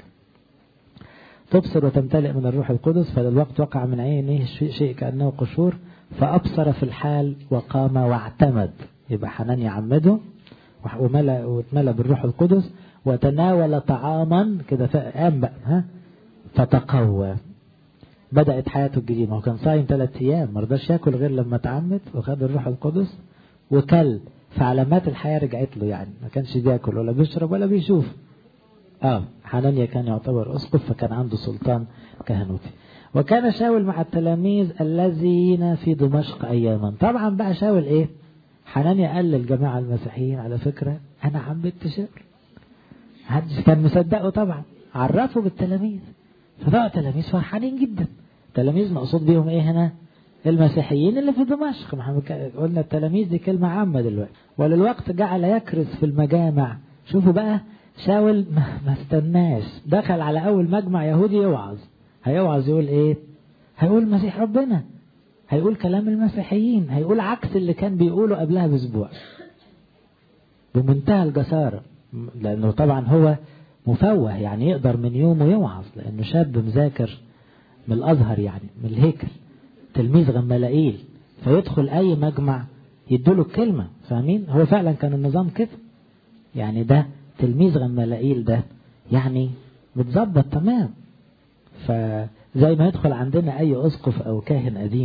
تبصر وتمتلئ من الروح القدس فللوقت وقع من عينه شيء كأنه قشور فأبصر في الحال وقام واعتمد يبقى حنان يعمده وملأ واتملأ بالروح القدس وتناول طعاما كده قام بقى ها فتقوى بدأت حياته الجديدة هو كان صايم ثلاث أيام ما رضاش ياكل غير لما اتعمد وخد الروح القدس وكل فعلامات الحياة رجعت له يعني ما كانش بياكل ولا بيشرب ولا بيشوف اه حنانيا كان يعتبر أسقف فكان عنده سلطان كهنوتي وكان شاول مع التلاميذ الذين في دمشق أياما طبعا بقى شاول إيه حنانيا قال للجماعة المسيحيين على فكرة أنا عمدت شاول محدش كان مصدقه طبعا عرفوا بالتلاميذ فبقوا تلاميذ فرحانين جدا تلاميذ مقصود بيهم ايه هنا المسيحيين اللي في دمشق قلنا التلاميذ دي كلمة عامة دلوقتي وللوقت جعل يكرز في المجامع شوفوا بقى شاول ما استناش دخل على أول مجمع يهودي يوعظ هيوعظ يقول ايه هيقول مسيح ربنا هيقول كلام المسيحيين هيقول عكس اللي كان بيقوله قبلها باسبوع بمنتهى الجسارة لأنه طبعا هو مفوه يعني يقدر من يومه يوعظ لأنه شاب مذاكر من الأزهر يعني من الهيكل تلميذ غمالائيل فيدخل أي مجمع يدوله الكلمة فاهمين هو فعلا كان النظام كده يعني ده تلميذ غمالائيل ده يعني متظبط تمام فزي ما يدخل عندنا أي أسقف أو كاهن قديم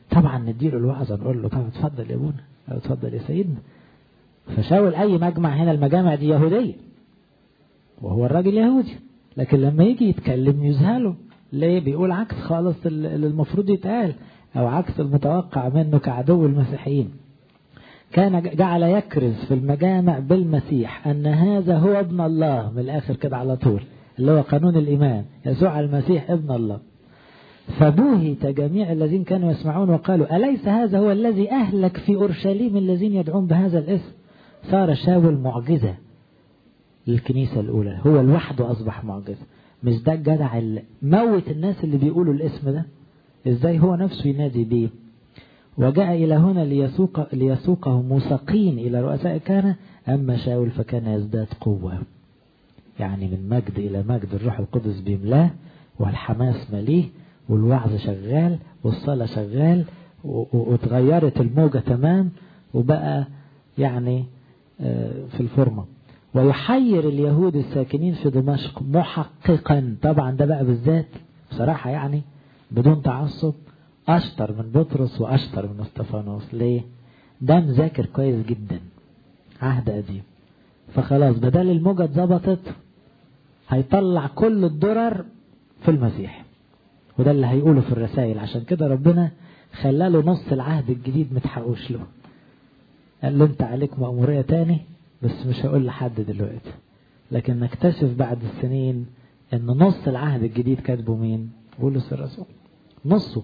طبعا نديله الوعظة نقول له طبعا اتفضل يا ابونا أو اتفضل يا سيدنا فشاول أي مجمع هنا المجامع دي يهودية وهو الراجل يهودي لكن لما يجي يتكلم يذهله ليه بيقول عكس خالص اللي المفروض يتقال أو عكس المتوقع منه كعدو المسيحيين كان جعل يكرز في المجامع بالمسيح أن هذا هو ابن الله من الآخر كده على طول اللي هو قانون الإيمان يسوع المسيح ابن الله فبوهت جميع الذين كانوا يسمعون وقالوا أليس هذا هو الذي أهلك في أورشليم الذين يدعون بهذا الاسم صار شاول معجزة للكنيسة الأولى هو لوحده أصبح معجزة مش ده الجدع اللي موت الناس اللي بيقولوا الاسم ده ازاي هو نفسه ينادي بيه وجاء إلى هنا ليسوق ليسوقه موسقين إلى رؤساء كان أما شاول فكان يزداد قوة يعني من مجد إلى مجد الروح القدس بيملاه والحماس مليه والوعظ شغال والصلاة شغال وتغيرت الموجة تمام وبقى يعني في الفورمة ويحير اليهود الساكنين في دمشق محققا طبعا ده بقى بالذات بصراحة يعني بدون تعصب أشطر من بطرس وأشطر من استفانوس ليه؟ ده مذاكر كويس جدا عهد قديم فخلاص بدل الموجة اتظبطت هيطلع كل الدرر في المسيح وده اللي هيقوله في الرسائل عشان كده ربنا خلاله نص العهد الجديد متحقوش له قال له انت عليك مأمورية تاني بس مش هقول لحد دلوقتي لكن نكتشف بعد السنين ان نص العهد الجديد كاتبه مين بولس الرسول نصه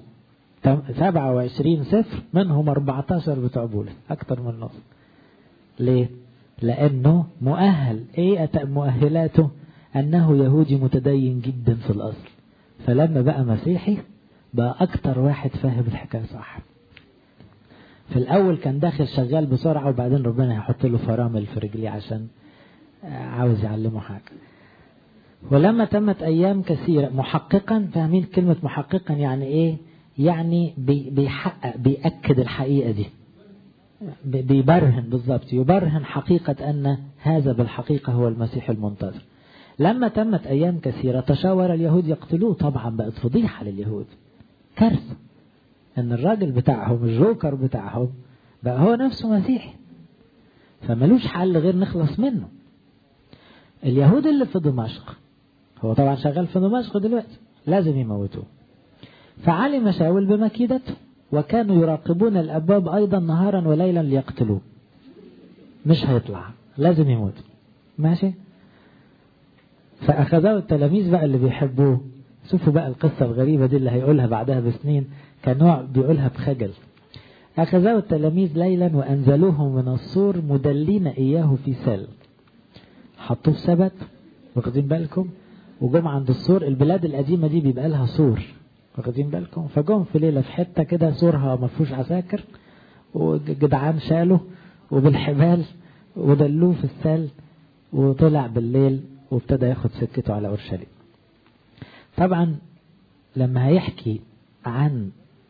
27 سفر منهم 14 بتوع بولس اكتر من نص ليه لانه مؤهل ايه مؤهلاته انه يهودي متدين جدا في الاصل فلما بقى مسيحي بقى اكتر واحد فاهم الحكايه صح في الاول كان داخل شغال بسرعه وبعدين ربنا هيحط له فرامل في رجليه عشان عاوز يعلمه حاجه ولما تمت ايام كثيره محققا فاهمين كلمه محققا يعني ايه يعني بيحقق بيأكد الحقيقه دي بيبرهن بالضبط يبرهن حقيقه ان هذا بالحقيقه هو المسيح المنتظر لما تمت ايام كثيره تشاور اليهود يقتلوه طبعا بقت فضيحه لليهود كارثه ان الراجل بتاعهم الجوكر بتاعهم بقى هو نفسه مسيحي فملوش حل غير نخلص منه اليهود اللي في دمشق هو طبعا شغال في دمشق دلوقتي لازم يموتوه فعلم شاول بمكيدته وكانوا يراقبون الابواب ايضا نهارا وليلا ليقتلوه مش هيطلع لازم يموت ماشي فاخذوه التلاميذ بقى اللي بيحبوه شوفوا بقى القصة الغريبة دي اللي هيقولها بعدها بسنين كنوع بيقولها بخجل أخذوا التلاميذ ليلا وأنزلوه من السور مدلين إياه في سل حطوه في سبت واخدين بالكم وجم عند السور البلاد القديمة دي بيبقى لها سور واخدين بالكم فجم في ليلة في حتة كده سورها ما فيهوش عساكر وجدعان شالوا وبالحبال ودلوه في السل وطلع بالليل وابتدى ياخد سكته على أورشليم طبعا لما هيحكي عن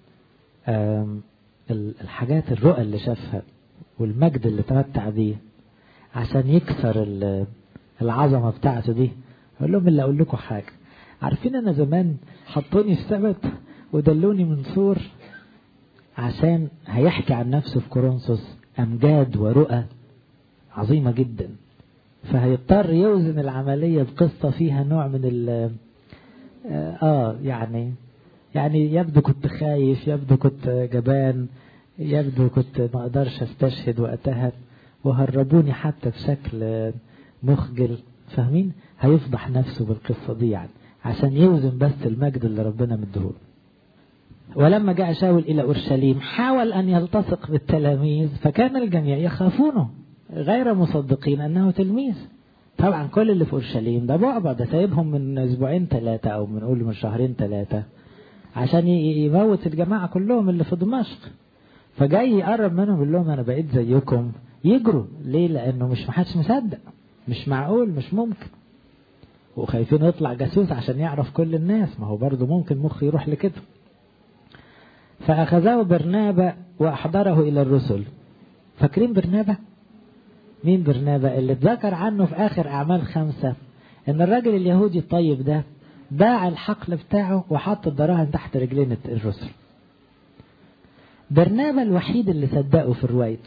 الحاجات الرؤى اللي شافها والمجد اللي تمتع بيه عشان يكسر العظمة بتاعته دي أقول لهم اللي أقول لكم حاجة عارفين أنا زمان حطوني في سبت ودلوني من سور عشان هيحكي عن نفسه في كورنثوس أمجاد ورؤى عظيمة جدا فهيضطر يوزن العملية بقصة فيها نوع من ال اه يعني يعني يبدو كنت خايف يبدو كنت جبان يبدو كنت ما اقدرش استشهد وقتها وهربوني حتى بشكل مخجل فاهمين هيفضح نفسه بالقصة دي يعني عشان يوزن بس المجد اللي ربنا مديهوله ولما جاء شاول إلى أورشليم حاول أن يلتصق بالتلاميذ فكان الجميع يخافونه غير مصدقين أنه تلميذ طبعا كل اللي في اورشليم ده بعبع ده سايبهم من اسبوعين ثلاثة او بنقول من شهرين ثلاثة عشان يموت الجماعة كلهم اللي في دمشق فجاي يقرب منهم يقول لهم انا بقيت زيكم يجروا ليه لانه مش محدش مصدق مش معقول مش ممكن وخايفين يطلع جاسوس عشان يعرف كل الناس ما هو برضه ممكن مخ يروح لكده فأخذه برنابا وأحضره إلى الرسل فاكرين برنابا مين برنابا اللي اتذكر عنه في آخر أعمال خمسة إن الراجل اليهودي الطيب ده باع الحقل بتاعه وحط الدراهم تحت رجلين الرسل برنابا الوحيد اللي صدقه في روايته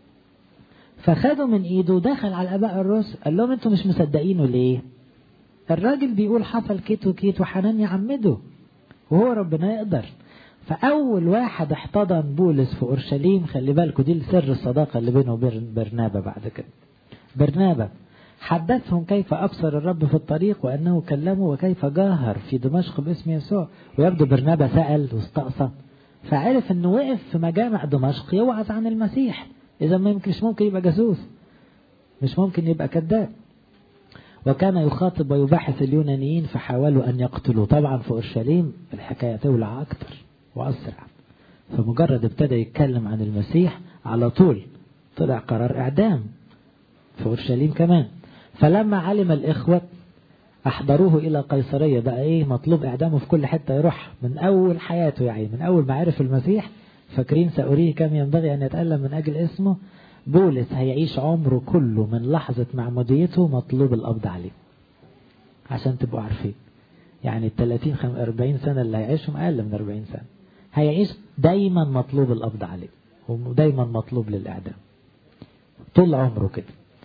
فخدوا من ايده ودخل على الاباء الرسل قال لهم انتوا مش مصدقينه ليه الراجل بيقول حصل كيت وكيت وحنان يعمده وهو ربنا يقدر فأول واحد احتضن بولس في أورشليم خلي بالكوا دي سر الصداقة اللي بينه وبين برنابا بعد كده برنابا حدثهم كيف أبصر الرب في الطريق وأنه كلمه وكيف جاهر في دمشق باسم يسوع ويبدو برنابا سأل واستقصى فعرف أنه وقف في مجامع دمشق يوعظ عن المسيح إذا ما مش ممكن يبقى جاسوس مش ممكن يبقى كذاب وكان يخاطب ويباحث اليونانيين فحاولوا أن يقتلوه طبعا في أورشليم الحكاية تولع أكتر وأسرع فمجرد ابتدى يتكلم عن المسيح على طول طلع قرار إعدام في أورشليم كمان فلما علم الإخوة أحضروه إلى قيصرية بقى إيه مطلوب إعدامه في كل حتة يروح من أول حياته يعني من أول ما عرف المسيح فاكرين سأريه كم ينبغي أن يتألم من أجل اسمه بولس هيعيش عمره كله من لحظة معموديته مطلوب القبض عليه عشان تبقوا عارفين يعني ال 30 40 سنة اللي هيعيشهم أقل من 40 سنة هيعيش دايما مطلوب القبض عليه ودايما مطلوب للإعدام طول عمره كده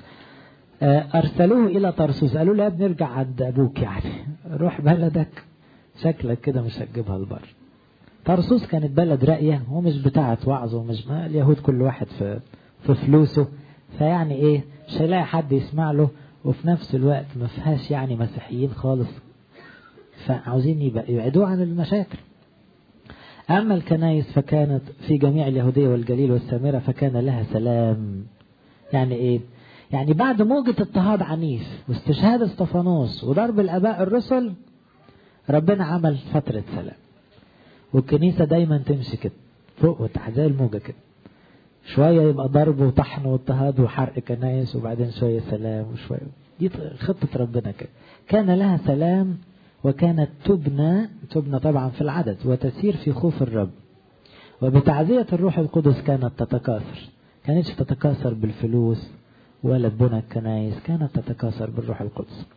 أرسلوه إلى طرسوس قالوا له يا ابني ارجع عند أبوك يعني روح بلدك شكلك كده مش هتجيبها البر طرسوس كانت بلد راقية ومش بتاعة وعظ ومش ما اليهود كل واحد في في فلوسه فيعني ايه مش هيلاقي حد يسمع له وفي نفس الوقت ما فيهاش يعني مسيحيين خالص فعاوزين يبقى يبعدوه عن المشاكل أما الكنائس فكانت في جميع اليهودية والجليل والسامرة فكان لها سلام يعني إيه يعني بعد موجة اضطهاد عنيف واستشهاد استفانوس وضرب الآباء الرسل ربنا عمل فترة سلام والكنيسة دايما تمشي كده فوق وتحت زي الموجة كده شوية يبقى ضرب وطحن واضطهاد وحرق كنايس وبعدين شوية سلام وشوية دي خطة ربنا كده كان لها سلام وكانت تبنى تبنى طبعا في العدد وتسير في خوف الرب وبتعزية الروح القدس كانت تتكاثر كانتش تتكاثر بالفلوس ولا ببنى الكنايس كانت تتكاثر بالروح القدس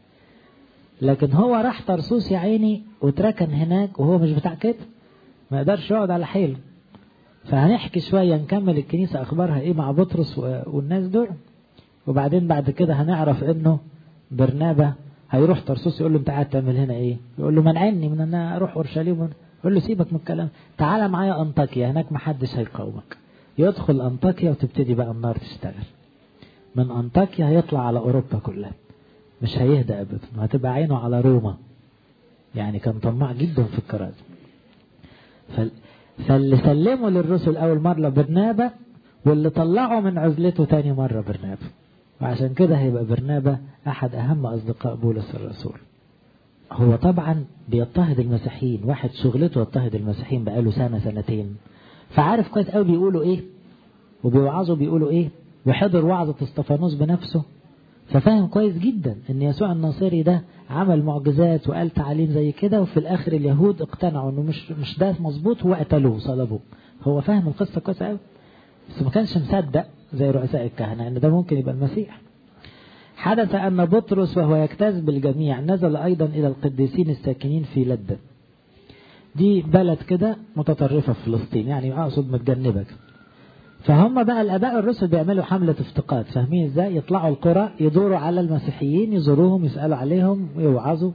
لكن هو راح طرسوس يا عيني واتركن هناك وهو مش بتاع كده ما يقدرش يقعد على حيله فهنحكي شوية نكمل الكنيسة أخبارها إيه مع بطرس والناس دول وبعدين بعد كده هنعرف إنه برنابا هيروح طرسوس يقول له أنت قاعد تعمل هنا إيه؟ يقول له منعني من أن أروح أورشليم يقول له سيبك من الكلام تعالى معايا أنطاكيا هناك محدش هيقاومك يدخل أنطاكيا وتبتدي بقى النار تشتغل من أنطاكيا هيطلع على أوروبا كلها مش هيهدى أبدا وهتبقى عينه على روما يعني كان طماع جدا في الكرازة فال... فاللي سلموا للرسل أول مرة برنابة واللي طلعوا من عزلته تاني مرة برنابة وعشان كده هيبقى برنابة أحد أهم أصدقاء بولس الرسول هو طبعا بيضطهد المسيحيين واحد شغلته يضطهد المسيحيين بقاله سنة سنتين فعارف كويس قوي بيقولوا ايه وبيوعظوا بيقولوا ايه وحضر وعظة استفانوس بنفسه ففاهم كويس جدا ان يسوع الناصري ده عمل معجزات وقال تعاليم زي كده وفي الاخر اليهود اقتنعوا انه مش مش ده مظبوط وقتلوه صلبوه هو فاهم القصه كويس قوي بس ما كانش مصدق زي رؤساء الكهنه ان ده ممكن يبقى المسيح حدث ان بطرس وهو يجتاز بالجميع نزل ايضا الى القديسين الساكنين في لده دي بلد كده متطرفه في فلسطين يعني اقصد متجنبه فهم بقى الاباء الرسل بيعملوا حمله افتقاد فاهمين ازاي يطلعوا القرى يدوروا على المسيحيين يزوروهم يسالوا عليهم ويوعظوا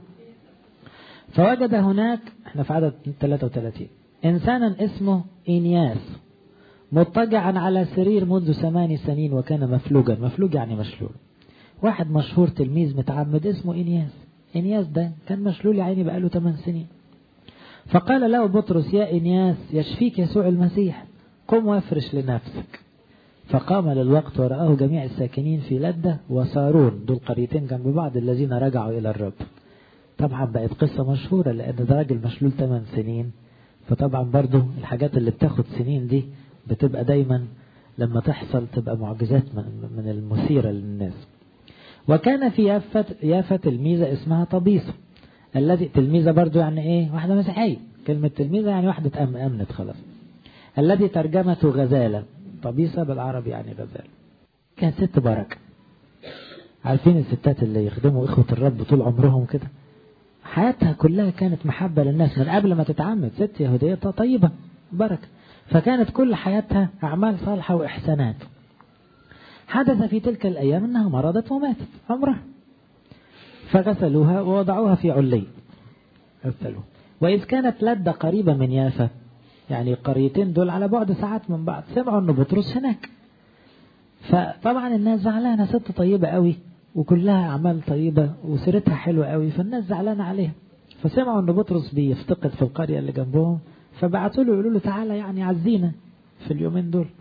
فوجد هناك احنا في عدد 33 انسانا اسمه انياس مضطجعا على سرير منذ ثمان سنين وكان مفلوجا مفلوج يعني مشلول واحد مشهور تلميذ متعمد اسمه انياس انياس ده كان مشلول يا عيني بقاله 8 سنين فقال له بطرس يا انياس يشفيك يسوع المسيح قم وافرش لنفسك فقام للوقت ورآه جميع الساكنين في لدة وصارون دول قريتين جنب بعض الذين رجعوا إلى الرب طبعا بقت قصة مشهورة لأن ده راجل مشلول 8 سنين فطبعا برضو الحاجات اللي بتاخد سنين دي بتبقى دايما لما تحصل تبقى معجزات من المثيرة للناس وكان في يافة, يافة تلميذة اسمها طبيسة الذي تلميذة برضو يعني ايه واحدة مسيحية كلمة تلميذة يعني واحدة أم أمنت خلاص الذي ترجمته غزالة طبيسة بالعربي يعني غزالة كانت ست بركة عارفين الستات اللي يخدموا إخوة الرب طول عمرهم كده حياتها كلها كانت محبة للناس من قبل ما تتعمد ست يهودية طيبة بركة فكانت كل حياتها أعمال صالحة وإحسانات حدث في تلك الأيام أنها مرضت وماتت عمرها فغسلوها ووضعوها في علي غسلوها وإذ كانت لدة قريبة من يافا يعني القريتين دول على بعد ساعات من بعض سمعوا أن بطرس هناك فطبعا الناس زعلانة ست طيبة قوي وكلها أعمال طيبة وسيرتها حلوة قوي فالناس زعلانة عليها فسمعوا أن بطرس بيفتقد في القرية اللي جنبهم فبعتوا له يقولوا له تعالى يعني عزينا في اليومين دول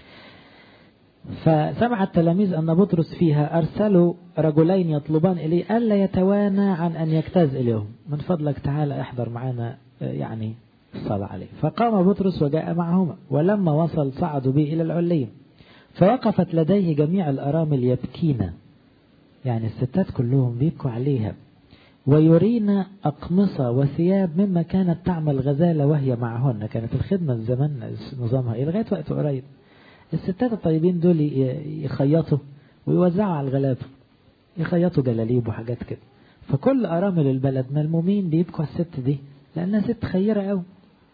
فسمع التلاميذ أن بطرس فيها أرسلوا رجلين يطلبان إليه ألا يتوانى عن أن يجتاز إليهم من فضلك تعالى احضر معنا يعني الصلاة عليه فقام بطرس وجاء معهما ولما وصل صعدوا به إلى العليم فوقفت لديه جميع الأرامل يبكين يعني الستات كلهم بيبكوا عليها ويرينا أقمصة وثياب مما كانت تعمل غزالة وهي معهن كانت الخدمة زمان نظامها إيه لغاية وقت قريب الستات الطيبين دول يخيطوا ويوزعوا على الغلابة يخيطوا جلاليب وحاجات كده فكل أرامل البلد ملمومين بيبكوا الست دي لأنها ست خيرة أوي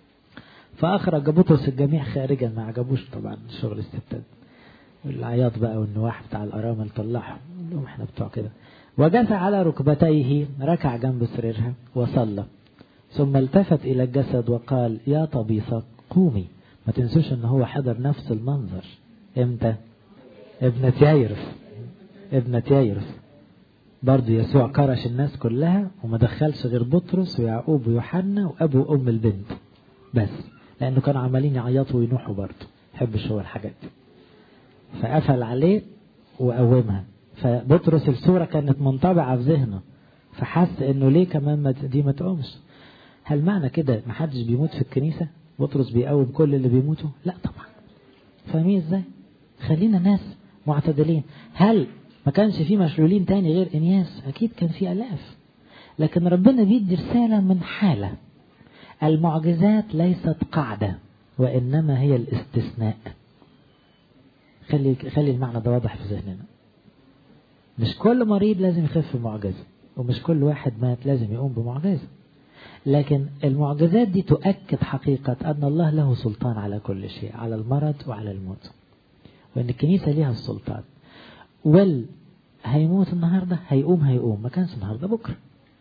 فأخرج بطرس الجميع خارجا ما عجبوش طبعا شغل الستات العياط بقى والنواح بتاع الأرامل طلعهم لهم احنا بتوع كده وجث على ركبتيه ركع جنب سريرها وصلى ثم التفت إلى الجسد وقال يا طبيصة قومي ما تنسوش ان هو حضر نفس المنظر امتى ابنة يايرس ابنة يايرس برضو يسوع كرش الناس كلها وما دخلش غير بطرس ويعقوب ويوحنا وابو وام البنت بس لانه كانوا عمالين يعيطوا وينوحوا برضو يحبش هو الحاجات دي فقفل عليه وقومها فبطرس الصورة كانت منطبعة في ذهنه فحس انه ليه كمان ما دي ما تقومش هل معنى كده ما حدش بيموت في الكنيسة بطرس بيقوم كل اللي بيموتوا لا طبعا فاهمين ازاي خلينا ناس معتدلين هل ما كانش في مشلولين تاني غير انياس اكيد كان في الاف لكن ربنا بيدي رسالة من حالة المعجزات ليست قاعدة وإنما هي الاستثناء خلي خلي المعنى ده واضح في ذهننا مش كل مريض لازم يخف بمعجزة ومش كل واحد مات لازم يقوم بمعجزة لكن المعجزات دي تؤكد حقيقة أن الله له سلطان على كل شيء على المرض وعلى الموت وأن الكنيسة ليها السلطان وال هيموت النهاردة هيقوم هيقوم ما كانش النهاردة بكرة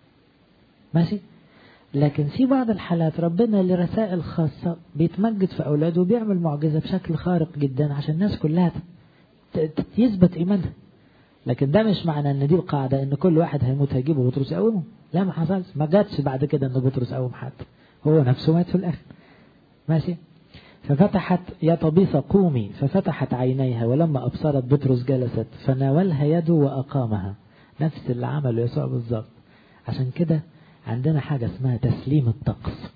ماشي لكن في بعض الحالات ربنا لرسائل خاصة بيتمجد في أولاده وبيعمل معجزة بشكل خارق جدا عشان الناس كلها يثبت إيمانها لكن ده مش معنى ان دي القاعدة ان كل واحد هيموت هيجيبه بطرس يقومه لا ما حصلش ما جاتش بعد كده ان بطرس قوم حد هو نفسه مات في الاخر ماشي ففتحت يا طبيصة قومي ففتحت عينيها ولما أبصرت بطرس جلست فناولها يده وأقامها نفس اللي عمله يسوع بالظبط عشان كده عندنا حاجة اسمها تسليم الطقس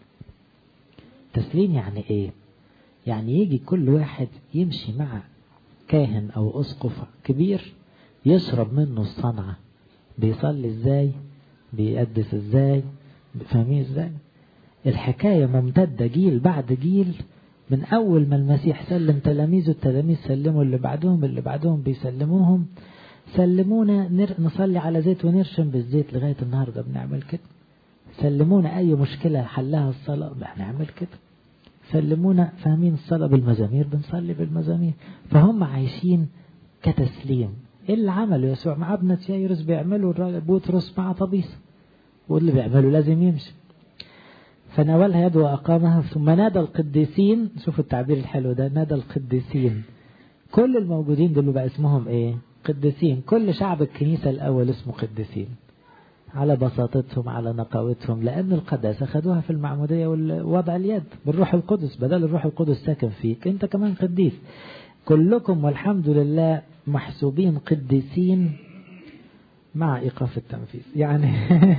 تسليم يعني ايه يعني يجي كل واحد يمشي مع كاهن أو أسقف كبير يشرب منه الصنعة بيصلي ازاي بيقدس ازاي فاهمين ازاي الحكاية ممتدة جيل بعد جيل من أول ما المسيح سلم تلاميذه التلاميذ سلموا اللي بعدهم اللي بعدهم بيسلموهم سلمونا نر... نصلي على زيت ونرشم بالزيت لغاية النهاردة بنعمل كده سلمونا أي مشكلة حلها الصلاة بنعمل كده سلمونا فاهمين الصلاة بالمزامير بنصلي بالمزامير فهم عايشين كتسليم ايه اللي عمله يسوع مع ابنة يايرس بيعمله بطرس مع طبيس واللي بيعمله لازم يمشي فناولها يده وأقامها ثم نادى القديسين شوفوا التعبير الحلو ده نادى القديسين كل الموجودين دول بقى اسمهم ايه قديسين كل شعب الكنيسة الأول اسمه قديسين على بساطتهم على نقاوتهم لأن القداسة خدوها في المعمودية ووضع اليد بالروح القدس بدل الروح القدس ساكن فيك انت كمان قديس كلكم والحمد لله محسوبين قديسين مع إيقاف التنفيذ يعني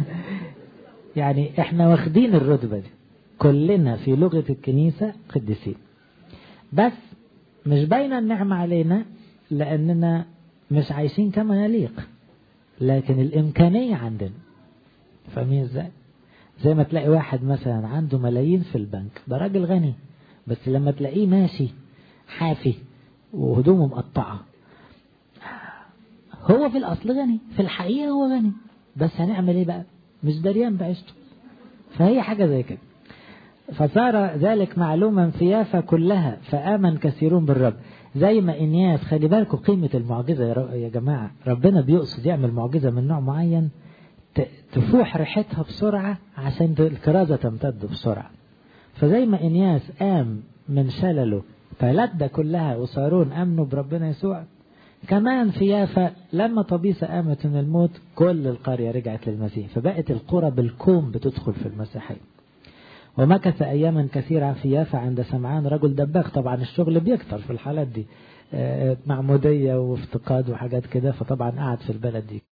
يعني احنا واخدين الرتبة دي كلنا في لغة الكنيسة قديسين بس مش باينة النعمة علينا لأننا مش عايشين كما يليق لكن الإمكانية عندنا فاهمين ازاي؟ زي ما تلاقي واحد مثلا عنده ملايين في البنك ده راجل غني بس لما تلاقيه ماشي حافي وهدومه مقطعة هو في الأصل غني في الحقيقة هو غني بس هنعمل ايه بقى مش دريان بعيشته فهي حاجة زي كده فصار ذلك معلوما في يافا كلها فآمن كثيرون بالرب زي ما إنياس خلي بالكم قيمة المعجزة يا جماعة ربنا بيقصد يعمل معجزة من نوع معين تفوح ريحتها بسرعة عشان الكرازة تمتد بسرعة فزي ما إنياس قام من شلله فلدى كلها وصارون أمنوا بربنا يسوع كمان في يافا لما طبيسة قامت من الموت كل القرية رجعت للمسيح فبقت القرى بالكوم بتدخل في المسيحية ومكث أياما كثيرة في يافا عند سمعان رجل دباغ طبعا الشغل بيكتر في الحالات دي معمودية وافتقاد وحاجات كده فطبعا قعد في البلد دي